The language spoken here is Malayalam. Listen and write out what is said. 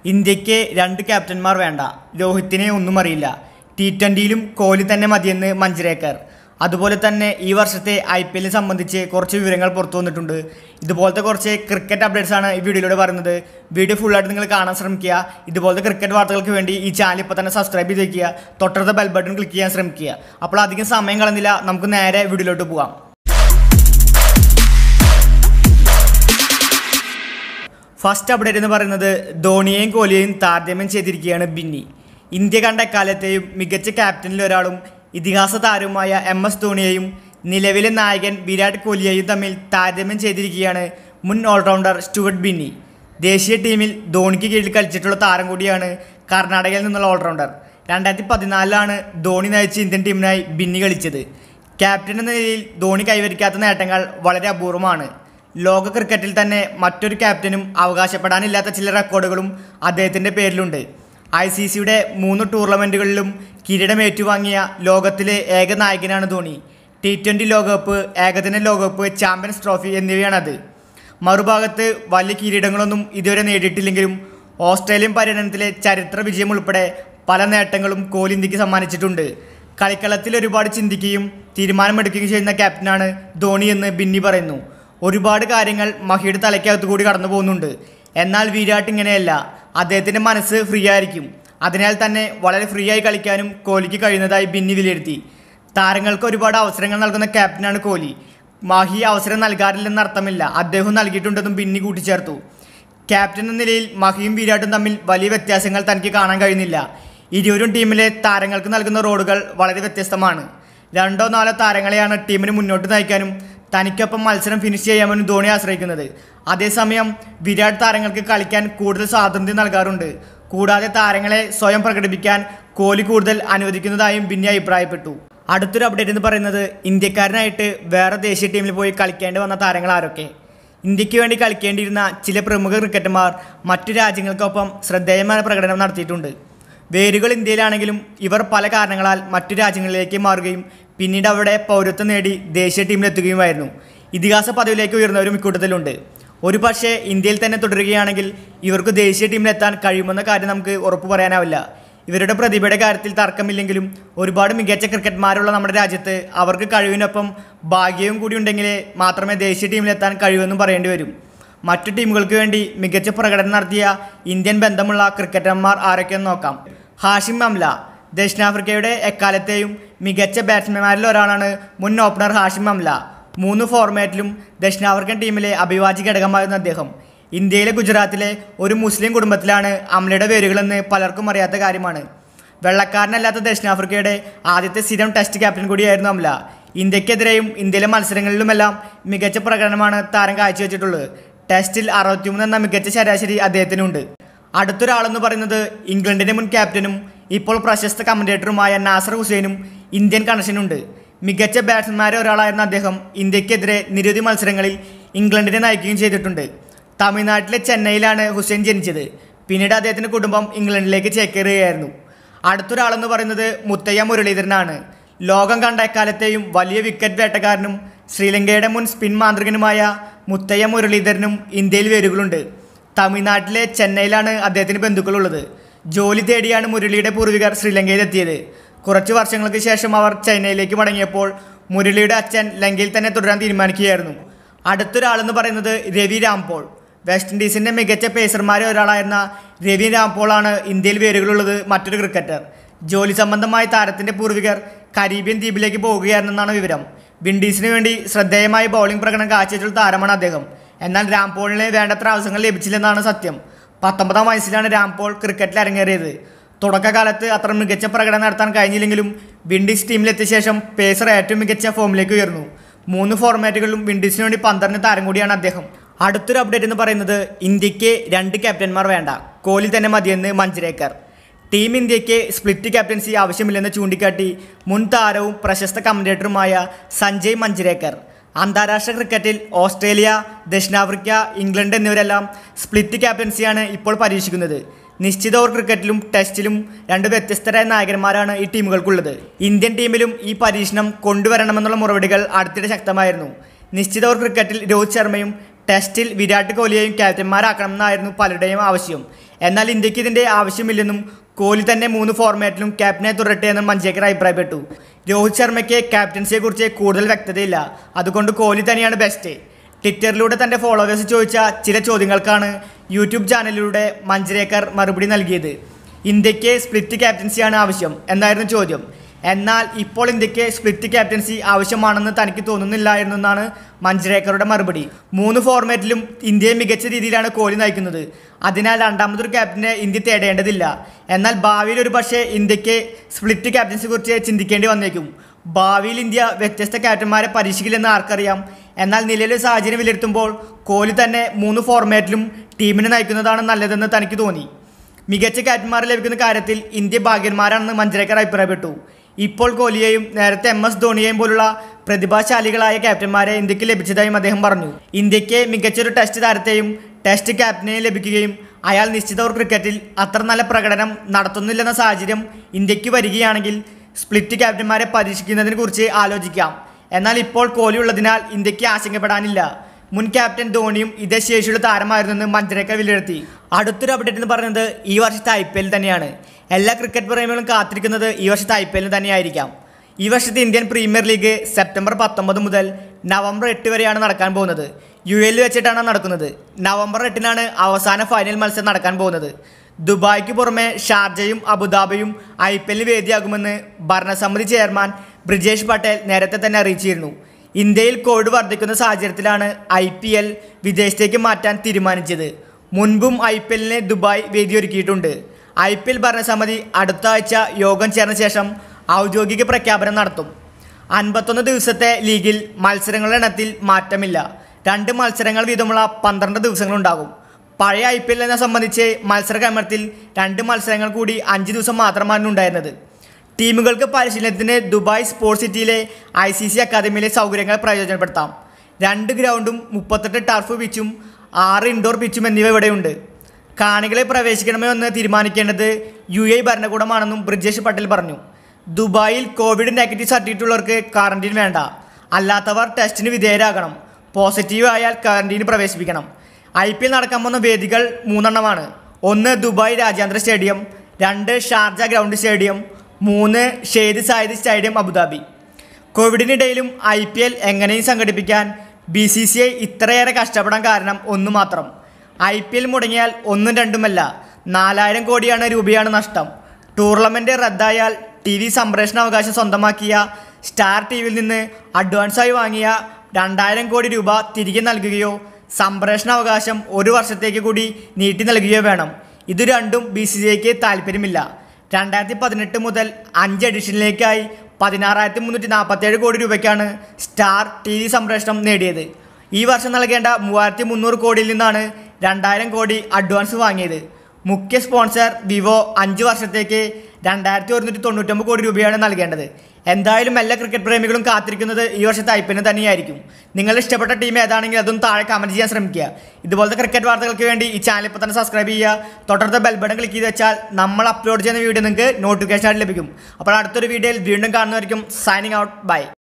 ഇന്ത്യക്ക് രണ്ട് ക്യാപ്റ്റന്മാർ വേണ്ട രോഹിത്തിനെ ഒന്നും അറിയില്ല ടി ട്വൻ്റിയിലും കോഹ്ലി തന്നെ മതിയെന്ന് മഞ്ജരേക്കർ അതുപോലെ തന്നെ ഈ വർഷത്തെ ഐ പി എല്ലിനെ സംബന്ധിച്ച് കുറച്ച് വിവരങ്ങൾ പുറത്തു വന്നിട്ടുണ്ട് ഇതുപോലത്തെ കുറച്ച് ക്രിക്കറ്റ് അപ്ഡേറ്റ്സ് ആണ് ഈ വീഡിയോയിലൂടെ പറയുന്നത് വീഡിയോ ഫുള്ളായിട്ട് നിങ്ങൾ കാണാൻ ശ്രമിക്കുക ഇതുപോലത്തെ ക്രിക്കറ്റ് വാർത്തകൾക്ക് വേണ്ടി ഈ ചാനൽ ഇപ്പോൾ തന്നെ സബ്സ്ക്രൈബ് ചെയ്ത് വയ്ക്കുക തൊട്ടടുത്ത ബെൽ ബട്ടൺ ക്ലിക്ക് ചെയ്യാൻ ശ്രമിക്കുക അപ്പോൾ അധികം സമയം കളഞ്ഞില്ല നമുക്ക് നേരെ വീഡിയോയിലോട്ട് പോകാം ഫസ്റ്റ് അപ്ഡേറ്റ് എന്ന് പറയുന്നത് ധോണിയെയും കോഹ്ലിയെയും താരതമ്യം ചെയ്തിരിക്കുകയാണ് ബിന്നി ഇന്ത്യ കണ്ട കാലത്തെയും മികച്ച ക്യാപ്റ്റനിൽ ഒരാളും ഇതിഹാസ താരവുമായ എം എസ് ധോണിയെയും നിലവിലെ നായകൻ വിരാട് കോഹ്ലിയെയും തമ്മിൽ താരതമ്യം ചെയ്തിരിക്കുകയാണ് മുൻ ഓൾറൗണ്ടർ സ്റ്റുവർട്ട് ബിന്നി ദേശീയ ടീമിൽ ധോണിക്ക് കീഴിൽ കളിച്ചിട്ടുള്ള താരം കൂടിയാണ് കർണാടകയിൽ നിന്നുള്ള ഓൾറൗണ്ടർ രണ്ടായിരത്തി പതിനാലിലാണ് ധോണി നയിച്ച ഇന്ത്യൻ ടീമിനായി ബിന്നി കളിച്ചത് ക്യാപ്റ്റൻ എന്ന നിലയിൽ ധോണി കൈവരിക്കാത്ത നേട്ടങ്ങൾ വളരെ അപൂർവമാണ് ലോക ക്രിക്കറ്റിൽ തന്നെ മറ്റൊരു ക്യാപ്റ്റനും അവകാശപ്പെടാനില്ലാത്ത ചില റെക്കോർഡുകളും അദ്ദേഹത്തിൻ്റെ പേരിലുണ്ട് ഐ സി സിയുടെ മൂന്ന് ടൂർണമെൻറ്റുകളിലും കിരീടം ഏറ്റുവാങ്ങിയ ലോകത്തിലെ ഏക നായകനാണ് ധോണി ടി ട്വൻ്റി ലോകകപ്പ് ഏകദിന ലോകകപ്പ് ചാമ്പ്യൻസ് ട്രോഫി എന്നിവയാണത് മറുഭാഗത്ത് വലിയ കിരീടങ്ങളൊന്നും ഇതുവരെ നേടിയിട്ടില്ലെങ്കിലും ഓസ്ട്രേലിയൻ പര്യടനത്തിലെ ചരിത്ര വിജയം ഉൾപ്പെടെ പല നേട്ടങ്ങളും കോഹ്ലി ഇന്ത്യക്ക് സമ്മാനിച്ചിട്ടുണ്ട് കളിക്കളത്തിൽ ഒരുപാട് ചിന്തിക്കുകയും തീരുമാനമെടുക്കുകയും ചെയ്യുന്ന ക്യാപ്റ്റനാണ് ധോണി എന്ന് ബിന്നി പറയുന്നു ഒരുപാട് കാര്യങ്ങൾ മഹിയുടെ തലയ്ക്കകത്ത് കൂടി കടന്നു പോകുന്നുണ്ട് എന്നാൽ വിരാട് ഇങ്ങനെയല്ല അദ്ദേഹത്തിൻ്റെ മനസ്സ് ഫ്രീ ആയിരിക്കും അതിനാൽ തന്നെ വളരെ ഫ്രീ ആയി കളിക്കാനും കോഹ്ലിക്ക് കഴിയുന്നതായി ബിന്നി വിലയിരുത്തി താരങ്ങൾക്ക് ഒരുപാട് അവസരങ്ങൾ നൽകുന്ന ക്യാപ്റ്റനാണ് കോഹ്ലി മാഹി അവസരം നൽകാറില്ലെന്ന് അർത്ഥമില്ല അദ്ദേഹം നൽകിയിട്ടുണ്ടെന്നും ബിന്നി കൂട്ടിച്ചേർത്തു ക്യാപ്റ്റൻ എന്ന നിലയിൽ മഹിയും വിരാട്ടും തമ്മിൽ വലിയ വ്യത്യാസങ്ങൾ തനിക്ക് കാണാൻ കഴിയുന്നില്ല ഇരുവരും ടീമിലെ താരങ്ങൾക്ക് നൽകുന്ന റോളുകൾ വളരെ വ്യത്യസ്തമാണ് രണ്ടോ നാലോ താരങ്ങളെയാണ് ടീമിന് മുന്നോട്ട് നയിക്കാനും തനിക്കൊപ്പം മത്സരം ഫിനിഷ് ചെയ്യാമെന്നും ധോണി ആശ്രയിക്കുന്നത് അതേസമയം വിരാട് താരങ്ങൾക്ക് കളിക്കാൻ കൂടുതൽ സ്വാതന്ത്ര്യം നൽകാറുണ്ട് കൂടാതെ താരങ്ങളെ സ്വയം പ്രകടിപ്പിക്കാൻ കോഹ്ലി കൂടുതൽ അനുവദിക്കുന്നതായും ബിന്നി അഭിപ്രായപ്പെട്ടു അടുത്തൊരു അപ്ഡേറ്റ് എന്ന് പറയുന്നത് ഇന്ത്യക്കാരനായിട്ട് വേറെ ദേശീയ ടീമിൽ പോയി കളിക്കേണ്ടി വന്ന താരങ്ങൾ ആരൊക്കെ ഇന്ത്യക്ക് വേണ്ടി കളിക്കേണ്ടിയിരുന്ന ചില പ്രമുഖ ക്രിക്കറ്റർമാർ മറ്റു രാജ്യങ്ങൾക്കൊപ്പം ശ്രദ്ധേയമായ പ്രകടനം നടത്തിയിട്ടുണ്ട് വേരുകൾ ഇന്ത്യയിലാണെങ്കിലും ഇവർ പല കാരണങ്ങളാൽ മറ്റു രാജ്യങ്ങളിലേക്ക് മാറുകയും പിന്നീട് അവിടെ പൗരത്വം നേടി ദേശീയ ടീമിലെത്തുകയുമായിരുന്നു ഇതിഹാസ പദവിയിലേക്ക് ഉയർന്നവരും ഇക്കൂട്ടത്തിലുണ്ട് ഒരു പക്ഷേ ഇന്ത്യയിൽ തന്നെ തുടരുകയാണെങ്കിൽ ഇവർക്ക് ദേശീയ ടീമിലെത്താൻ കഴിയുമെന്ന കാര്യം നമുക്ക് ഉറപ്പു പറയാനാവില്ല ഇവരുടെ പ്രതിഭയുടെ കാര്യത്തിൽ തർക്കമില്ലെങ്കിലും ഒരുപാട് മികച്ച ക്രിക്കറ്റ്മാരുള്ള നമ്മുടെ രാജ്യത്ത് അവർക്ക് കഴിവിനൊപ്പം ഭാഗ്യവും കൂടി ഉണ്ടെങ്കിൽ മാത്രമേ ദേശീയ ടീമിലെത്താൻ കഴിയുമെന്നും പറയേണ്ടി വരും മറ്റു ടീമുകൾക്ക് വേണ്ടി മികച്ച പ്രകടനം നടത്തിയ ഇന്ത്യൻ ബന്ധമുള്ള ക്രിക്കറ്റർമാർ ആരൊക്കെയെന്ന് നോക്കാം ഹാഷിം അംല ദക്ഷിണാഫ്രിക്കയുടെ എക്കാലത്തെയും മികച്ച ബാറ്റ്സ്മാൻമാരിൽ ഒരാളാണ് മുൻ ഓപ്പണർ ഹാഷിം അംല മൂന്ന് ഫോർമാറ്റിലും ദക്ഷിണാഫ്രിക്കൻ ടീമിലെ അഭിവാജ്യ ഘടകമായിരുന്ന അദ്ദേഹം ഇന്ത്യയിലെ ഗുജറാത്തിലെ ഒരു മുസ്ലിം കുടുംബത്തിലാണ് അംലയുടെ വേരുകളെന്ന് പലർക്കും അറിയാത്ത കാര്യമാണ് വെള്ളക്കാരനല്ലാത്ത ദക്ഷിണാഫ്രിക്കയുടെ ആദ്യത്തെ സ്ഥിരം ടെസ്റ്റ് ക്യാപ്റ്റൻ കൂടിയായിരുന്നു അംല ഇന്ത്യക്കെതിരെയും ഇന്ത്യയിലെ മത്സരങ്ങളിലുമെല്ലാം മികച്ച പ്രകടനമാണ് താരം കാഴ്ചവെച്ചിട്ടുള്ളത് ടെസ്റ്റിൽ അറുപത്തിമൂന്ന് എന്ന മികച്ച ശരാശരി അദ്ദേഹത്തിനുണ്ട് അടുത്തൊരാളെന്ന് പറയുന്നത് ഇംഗ്ലണ്ടിന്റെ മുൻ ക്യാപ്റ്റനും ഇപ്പോൾ പ്രശസ്ത കമന്റേറ്ററുമായ നാസർ ഹുസൈനും ഇന്ത്യൻ കണക്ഷനുണ്ട് മികച്ച ബാറ്റ്സ്മാൻമാരെ ഒരാളായിരുന്ന അദ്ദേഹം ഇന്ത്യക്കെതിരെ നിരവധി മത്സരങ്ങളിൽ ഇംഗ്ലണ്ടിനെ നയിക്കുകയും ചെയ്തിട്ടുണ്ട് തമിഴ്നാട്ടിലെ ചെന്നൈയിലാണ് ഹുസൈൻ ജനിച്ചത് പിന്നീട് അദ്ദേഹത്തിൻ്റെ കുടുംബം ഇംഗ്ലണ്ടിലേക്ക് ചേക്കേറുകയായിരുന്നു അടുത്തൊരാളെന്ന് പറയുന്നത് മുത്തയ്യ മുരളീധരനാണ് ലോകം കണ്ട എക്കാലത്തെയും വലിയ വിക്കറ്റ് വേട്ടക്കാരനും ശ്രീലങ്കയുടെ മുൻ സ്പിൻ മാന്ത്രികനുമായ മുത്തയ്യ മുരളീധരനും ഇന്ത്യയിൽ വേരുകളുണ്ട് തമിഴ്നാട്ടിലെ ചെന്നൈയിലാണ് അദ്ദേഹത്തിന് ബന്ധുക്കളുള്ളത് ജോലി തേടിയാണ് മുരളിയുടെ പൂർവികർ ശ്രീലങ്കയിലെത്തിയത് കുറച്ച് വർഷങ്ങൾക്ക് ശേഷം അവർ ചൈനയിലേക്ക് മടങ്ങിയപ്പോൾ മുരളിയുടെ അച്ഛൻ ലങ്കയിൽ തന്നെ തുടരാൻ തീരുമാനിക്കുകയായിരുന്നു അടുത്തൊരാളെന്ന് പറയുന്നത് രവി രാംപോൾ വെസ്റ്റ് ഇൻഡീസിൻ്റെ മികച്ച പേസർമാരിൽ ഒരാളായിരുന്ന രവി രാംപോളാണ് ഇന്ത്യയിൽ വേരുകളുള്ളത് മറ്റൊരു ക്രിക്കറ്റർ ജോലി സംബന്ധമായ താരത്തിൻ്റെ പൂർവികർ കരീബിയൻ ദ്വീപിലേക്ക് പോവുകയായിരുന്നെന്നാണ് വിവരം വിൻഡീസിന് വേണ്ടി ശ്രദ്ധേയമായ ബൗളിംഗ് പ്രകടനം കാഴ്ചവെച്ചുള്ള താരമാണ് അദ്ദേഹം എന്നാൽ രാംപോളിന് വേണ്ടത്ര അവസരങ്ങൾ ലഭിച്ചില്ലെന്നാണ് സത്യം പത്തൊമ്പതാം വയസ്സിലാണ് രാംപോൾ ക്രിക്കറ്റിൽ അരങ്ങേറിയത് തുടക്കകാലത്ത് അത്ര മികച്ച പ്രകടനം നടത്താൻ കഴിഞ്ഞില്ലെങ്കിലും വിൻഡീസ് ടീമിലെത്തിയ ശേഷം പേസർ ഏറ്റവും മികച്ച ഫോമിലേക്ക് ഉയർന്നു മൂന്ന് ഫോർമാറ്റുകളിലും വിൻഡീസിന് വേണ്ടി പന്ത്രണ്ട് താരം കൂടിയാണ് അദ്ദേഹം അടുത്തൊരു അപ്ഡേറ്റ് എന്ന് പറയുന്നത് ഇന്ത്യക്ക് രണ്ട് ക്യാപ്റ്റന്മാർ വേണ്ട കോഹ്ലി തന്നെ മതിയെന്ന് മഞ്ജരേക്കർ ടീം ഇന്ത്യക്ക് സ്പ്ലിറ്റ് ക്യാപ്റ്റൻസി ആവശ്യമില്ലെന്ന് ചൂണ്ടിക്കാട്ടി മുൻ താരവും പ്രശസ്ത കമന്റേറ്ററുമായ സഞ്ജയ് മഞ്ജരേക്കർ അന്താരാഷ്ട്ര ക്രിക്കറ്റിൽ ഓസ്ട്രേലിയ ദക്ഷിണാഫ്രിക്ക ഇംഗ്ലണ്ട് എന്നിവരെല്ലാം സ്പ്ലിറ്റ് ക്യാപ്റ്റൻസിയാണ് ഇപ്പോൾ പരീക്ഷിക്കുന്നത് നിശ്ചിത ഓവർ ക്രിക്കറ്റിലും ടെസ്റ്റിലും രണ്ട് വ്യത്യസ്തരായ നായകന്മാരാണ് ഈ ടീമുകൾക്കുള്ളത് ഇന്ത്യൻ ടീമിലും ഈ പരീക്ഷണം കൊണ്ടുവരണമെന്നുള്ള മുറവിടികൾ അടുത്തിടെ ശക്തമായിരുന്നു നിശ്ചിത ഓവർ ക്രിക്കറ്റിൽ രോഹിത് ശർമ്മയും ടെസ്റ്റിൽ വിരാട് കോഹ്ലിയെയും ക്യാപ്റ്റന്മാരാക്കണമെന്നായിരുന്നു പലരുടെയും ആവശ്യം എന്നാൽ ഇന്ത്യക്ക് ഇതിന്റെ ആവശ്യമില്ലെന്നും കോഹ്ലി തന്നെ മൂന്ന് ഫോർമാറ്റിലും ക്യാപ്റ്റനെ തുടരട്ടെ എന്നും മഞ്ചേക്കർ അഭിപ്രായപ്പെട്ടു രോഹിത് ശർമ്മയ്ക്ക് ക്യാപ്റ്റൻസിയെക്കുറിച്ച് കൂടുതൽ വ്യക്തതയില്ല അതുകൊണ്ട് കോഹ്ലി തന്നെയാണ് ബെസ്റ്റ് ട്വിറ്ററിലൂടെ തന്റെ ഫോളോവേഴ്സ് ചോദിച്ച ചില ചോദ്യങ്ങൾക്കാണ് യൂട്യൂബ് ചാനലിലൂടെ മഞ്ജരേക്കർ മറുപടി നൽകിയത് ഇന്ത്യക്ക് സ്പ്ലിറ്റ് ക്യാപ്റ്റൻസിയാണ് ആവശ്യം എന്നായിരുന്നു ചോദ്യം എന്നാൽ ഇപ്പോൾ ഇന്ത്യക്ക് സ്പ്ലിറ്റ് ക്യാപ്റ്റൻസി ആവശ്യമാണെന്ന് തനിക്ക് തോന്നുന്നില്ലായിരുന്നു എന്നാണ് മഞ്ജരേക്കറുടെ മറുപടി മൂന്ന് ഫോർമാറ്റിലും ഇന്ത്യയെ മികച്ച രീതിയിലാണ് കോഹ്ലി നയിക്കുന്നത് അതിനാൽ രണ്ടാമതൊരു ക്യാപ്റ്റനെ ഇന്ത്യ തേടേണ്ടതില്ല എന്നാൽ ഭാവിയിൽ ഒരു പക്ഷേ ഇന്ത്യക്ക് സ്പ്ലിറ്റ് ക്യാപ്റ്റൻസിയെ കുറിച്ച് ചിന്തിക്കേണ്ടി വന്നേക്കും ഭാവിയിൽ ഇന്ത്യ വ്യത്യസ്ത ക്യാപ്റ്റന്മാരെ പരീക്ഷിക്കില്ലെന്ന് ആർക്കറിയാം എന്നാൽ നിലവിലെ സാഹചര്യം വിലയിരുത്തുമ്പോൾ കോഹ്ലി തന്നെ മൂന്ന് ഫോർമാറ്റിലും ടീമിനെ നയിക്കുന്നതാണ് നല്ലതെന്ന് തനിക്ക് തോന്നി മികച്ച ക്യാപ്റ്റന്മാരെ ലഭിക്കുന്ന കാര്യത്തിൽ ഇന്ത്യ ഭാഗ്യന്മാരാണെന്ന് മഞ്ജരേക്കർ അഭിപ്രായപ്പെട്ടു ഇപ്പോൾ കോഹ്ലിയെയും നേരത്തെ എം എസ് ധോണിയെയും പോലുള്ള പ്രതിഭാശാലികളായ ക്യാപ്റ്റന്മാരെ ഇന്ത്യക്ക് ലഭിച്ചതായും അദ്ദേഹം പറഞ്ഞു ഇന്ത്യക്ക് മികച്ചൊരു ടെസ്റ്റ് താരത്തെയും ടെസ്റ്റ് ക്യാപ്റ്റനെയും ലഭിക്കുകയും അയാൾ നിശ്ചിത ഓവർ ക്രിക്കറ്റിൽ അത്ര നല്ല പ്രകടനം നടത്തുന്നില്ലെന്ന സാഹചര്യം ഇന്ത്യക്ക് വരികയാണെങ്കിൽ സ്പ്ലിറ്റ് ക്യാപ്റ്റന്മാരെ പരീക്ഷിക്കുന്നതിനെ കുറിച്ച് ആലോചിക്കാം എന്നാൽ ഇപ്പോൾ കോഹ്ലി ഉള്ളതിനാൽ ഇന്ത്യക്ക് ആശങ്കപ്പെടാനില്ല മുൻ ക്യാപ്റ്റൻ ധോണിയും ഇതേ ശേഷിയുള്ള താരമായിരുന്നെന്ന് മഞ്ജരേക്കർ വിലയിരുത്തി അടുത്തൊരു അപ്ഡേറ്റ് എന്ന് പറയുന്നത് ഈ വർഷത്തെ ഐ പി എൽ തന്നെയാണ് എല്ലാ ക്രിക്കറ്റ് പ്രേമികളും കാത്തിരിക്കുന്നത് ഈ വർഷത്തെ ഐ പി എല്ലിന് തന്നെയായിരിക്കാം ഈ വർഷത്തെ ഇന്ത്യൻ പ്രീമിയർ ലീഗ് സെപ്റ്റംബർ പത്തൊമ്പത് മുതൽ നവംബർ എട്ട് വരെയാണ് നടക്കാൻ പോകുന്നത് യു എയിൽ വെച്ചിട്ടാണ് നടക്കുന്നത് നവംബർ എട്ടിനാണ് അവസാന ഫൈനൽ മത്സരം നടക്കാൻ പോകുന്നത് ദുബായ്ക്ക് പുറമെ ഷാർജയും അബുദാബിയും ഐ പി എല്ലിന് വേദിയാകുമെന്ന് ഭരണസമിതി ചെയർമാൻ ബ്രിജേഷ് പട്ടേൽ നേരത്തെ തന്നെ അറിയിച്ചിരുന്നു ഇന്ത്യയിൽ കോവിഡ് വർദ്ധിക്കുന്ന സാഹചര്യത്തിലാണ് ഐ പി എൽ വിദേശത്തേക്ക് മാറ്റാൻ തീരുമാനിച്ചത് മുൻപും ഐ പി എല്ലിന് ദുബായ് വേദിയൊരുക്കിയിട്ടുണ്ട് ഐ പി എൽ ഭരണസമിതി അടുത്ത ആഴ്ച യോഗം ചേർന്ന ശേഷം ഔദ്യോഗിക പ്രഖ്യാപനം നടത്തും അൻപത്തൊന്ന് ദിവസത്തെ ലീഗിൽ മത്സരങ്ങളുടെ എണ്ണത്തിൽ മാറ്റമില്ല രണ്ട് മത്സരങ്ങൾ വീതമുള്ള പന്ത്രണ്ട് ദിവസങ്ങളുണ്ടാകും പഴയ ഐ പി എല്ലിനെ സംബന്ധിച്ച് മത്സര ക്രമത്തിൽ രണ്ട് മത്സരങ്ങൾ കൂടി അഞ്ച് ദിവസം മാത്രമാണ് ഉണ്ടായിരുന്നത് ടീമുകൾക്ക് പരിശീലനത്തിന് ദുബായ് സ്പോർട്സ് സിറ്റിയിലെ ഐ സി സി അക്കാദമിയിലെ സൗകര്യങ്ങൾ പ്രയോജനപ്പെടുത്താം രണ്ട് ഗ്രൗണ്ടും മുപ്പത്തെട്ട് ടർഫ് പിച്ചും ആറ് ഇൻഡോർ പിച്ചും എന്നിവ ഇവിടെയുണ്ട് കാണികളെ പ്രവേശിക്കണമോ എന്ന് തീരുമാനിക്കേണ്ടത് യു എ ഭരണകൂടമാണെന്നും ബ്രിജേഷ് പട്ടേൽ പറഞ്ഞു ദുബായിൽ കോവിഡ് നെഗറ്റീവ് സർട്ടിഫിക്കറ്റ് ഉള്ളവർക്ക് ക്വാറന്റീൻ വേണ്ട അല്ലാത്തവർ ടെസ്റ്റിന് വിധേയരാകണം പോസിറ്റീവ് ആയാൽ ക്വാറന്റീനിൽ പ്രവേശിപ്പിക്കണം ഐ പി എൽ നടക്കാൻ പോകുന്ന വേദികൾ മൂന്നെണ്ണമാണ് ഒന്ന് ദുബായ് രാജ്യാന്തര സ്റ്റേഡിയം രണ്ട് ഷാർജ ഗ്രൗണ്ട് സ്റ്റേഡിയം മൂന്ന് ഷെയ്ദ് സായിദ് സ്റ്റേഡിയം അബുദാബി കോവിഡിനിടയിലും ഐ പി എൽ എങ്ങനെയും സംഘടിപ്പിക്കാൻ ബി സി സി ഐ ഇത്രയേറെ കഷ്ടപ്പെടാൻ കാരണം ഒന്ന് മാത്രം ഐ പി എൽ മുടങ്ങിയാൽ ഒന്നും രണ്ടുമല്ല നാലായിരം കോടിയാണ് രൂപയാണ് നഷ്ടം ടൂർണമെൻറ്റ് റദ്ദായാൽ ടി വി സംപ്രേഷണ അവകാശം സ്വന്തമാക്കിയ സ്റ്റാർ ടി വിയിൽ നിന്ന് അഡ്വാൻസായി വാങ്ങിയ രണ്ടായിരം കോടി രൂപ തിരികെ നൽകുകയോ സംപ്രേഷണ അവകാശം ഒരു വർഷത്തേക്ക് കൂടി നീട്ടി നൽകുകയോ വേണം ഇത് രണ്ടും ബി സി സി ഐക്ക് താല്പര്യമില്ല രണ്ടായിരത്തി പതിനെട്ട് മുതൽ അഞ്ച് എഡിഷനിലേക്കായി പതിനാറായിരത്തി മുന്നൂറ്റി നാൽപ്പത്തേഴ് കോടി രൂപയ്ക്കാണ് സ്റ്റാർ ടി വി സംപ്രേഷണം നേടിയത് ഈ വർഷം നൽകേണ്ട മൂവായിരത്തി മുന്നൂറ് കോടിയിൽ നിന്നാണ് രണ്ടായിരം കോടി അഡ്വാൻസ് വാങ്ങിയത് മുഖ്യ സ്പോൺസർ വിവോ അഞ്ച് വർഷത്തേക്ക് രണ്ടായിരത്തി ഒരുന്നൂറ്റി തൊണ്ണൂറ്റൊമ്പത് കോടി രൂപയാണ് നൽകേണ്ടത് എന്തായാലും എല്ലാ ക്രിക്കറ്റ് പ്രേമികളും കാത്തിരിക്കുന്നത് ഈ വർഷത്തെ ഐ പി എല്ലിന് തന്നെയായിരിക്കും നിങ്ങൾ ഇഷ്ടപ്പെട്ട ടീം ഏതാണെങ്കിൽ അതും താഴെ കമൻറ്റ് ചെയ്യാൻ ശ്രമിക്കുക ഇതുപോലത്തെ ക്രിക്കറ്റ് വാർത്തകൾക്ക് വേണ്ടി ഈ ചാനൽ ഇപ്പോൾ തന്നെ സബ്സ്ക്രൈബ് ചെയ്യുക തൊട്ടടുത്ത ബെൽ ബട്ടൺ ക്ലിക്ക് ചെയ്ത് വെച്ചാൽ നമ്മൾ അപ്ലോഡ് ചെയ്യുന്ന വീഡിയോ നിങ്ങൾക്ക് നോട്ടിഫിക്കേഷൻ ആയിട്ട് ലഭിക്കും അപ്പോൾ അടുത്തൊരു വീഡിയോയിൽ വീണ്ടും കാണുന്നതായിരിക്കും സൈനിങ് ഔട്ട് ബൈ